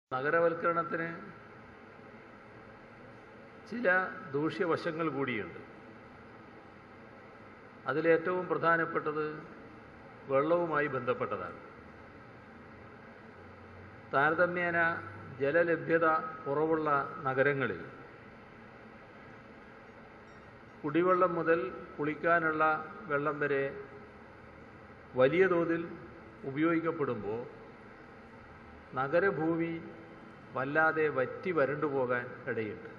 നഗരവൽക്കരണത്തിന് ചില ദൂഷ്യവശങ്ങൾ കൂടിയുണ്ട് അതിലേറ്റവും പ്രധാനപ്പെട്ടത് വെള്ളവുമായി ബന്ധപ്പെട്ടതാണ് താരതമ്യേന ജലലഭ്യത കുറവുള്ള നഗരങ്ങളിൽ കുടിവെള്ളം മുതൽ കുളിക്കാനുള്ള വെള്ളം വരെ വലിയ തോതിൽ ഉപയോഗിക്കപ്പെടുമ്പോൾ നഗരഭൂമി വല്ലാതെ വറ്റി വരണ്ടു പോകാൻ ഇടയുണ്ട്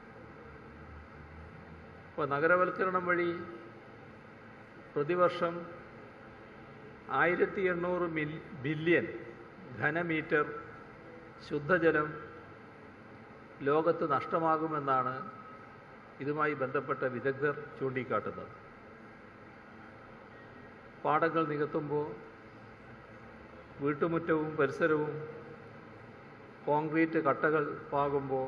ഇപ്പോൾ നഗരവൽക്കരണം വഴി പ്രതിവർഷം ആയിരത്തി എണ്ണൂറ് മിൽ ബില്യൺ ഘനമീറ്റർ ശുദ്ധജലം ലോകത്ത് നഷ്ടമാകുമെന്നാണ് ഇതുമായി ബന്ധപ്പെട്ട വിദഗ്ധർ ചൂണ്ടിക്കാട്ടുന്നത് പാടങ്ങൾ നികത്തുമ്പോൾ വീട്ടുമുറ്റവും പരിസരവും കോൺക്രീറ്റ് കട്ടകൾ പാകുമ്പോൾ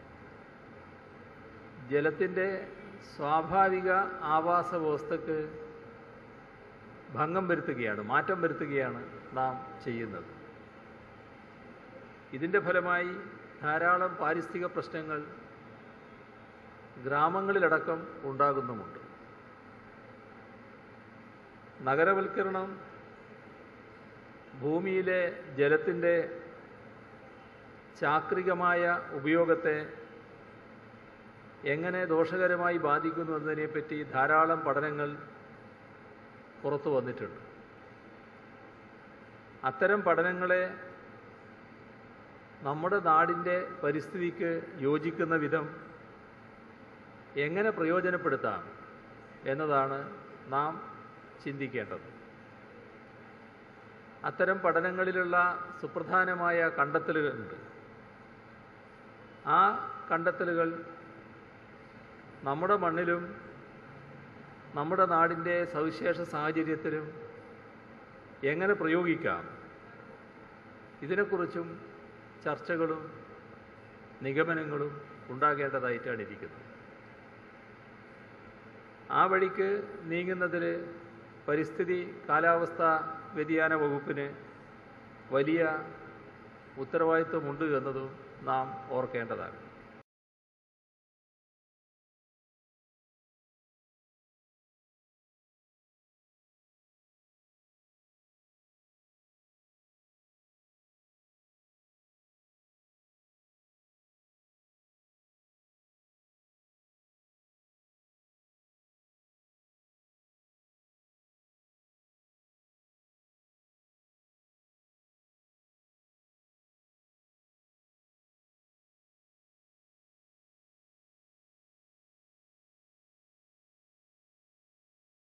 ജലത്തിൻ്റെ സ്വാഭാവിക ആവാസ വ്യവസ്ഥക്ക് ഭംഗം വരുത്തുകയാണ് മാറ്റം വരുത്തുകയാണ് നാം ചെയ്യുന്നത് ഇതിൻ്റെ ഫലമായി ധാരാളം പാരിസ്ഥിതിക പ്രശ്നങ്ങൾ ഗ്രാമങ്ങളിലടക്കം ഉണ്ടാകുന്നുമുണ്ട് നഗരവൽക്കരണം ഭൂമിയിലെ ജലത്തിൻ്റെ ചാക്രികമായ ഉപയോഗത്തെ എങ്ങനെ ദോഷകരമായി ബാധിക്കുന്നു എന്നതിനെപ്പറ്റി ധാരാളം പഠനങ്ങൾ പുറത്തു വന്നിട്ടുണ്ട് അത്തരം പഠനങ്ങളെ നമ്മുടെ നാടിൻ്റെ പരിസ്ഥിതിക്ക് യോജിക്കുന്ന വിധം എങ്ങനെ പ്രയോജനപ്പെടുത്താം എന്നതാണ് നാം ചിന്തിക്കേണ്ടത് അത്തരം പഠനങ്ങളിലുള്ള സുപ്രധാനമായ കണ്ടെത്തലുകളുണ്ട് ആ കണ്ടെത്തലുകൾ നമ്മുടെ മണ്ണിലും നമ്മുടെ നാടിൻ്റെ സവിശേഷ സാഹചര്യത്തിലും എങ്ങനെ പ്രയോഗിക്കാം ഇതിനെക്കുറിച്ചും ചർച്ചകളും നിഗമനങ്ങളും ഉണ്ടാകേണ്ടതായിട്ടാണ് ഇരിക്കുന്നത് ആ വഴിക്ക് നീങ്ങുന്നതിൽ പരിസ്ഥിതി കാലാവസ്ഥ വ്യതിയാന വകുപ്പിന് വലിയ ഉത്തരവാദിത്വമുണ്ട് എന്നതും നാം ഓർക്കേണ്ടതാണ്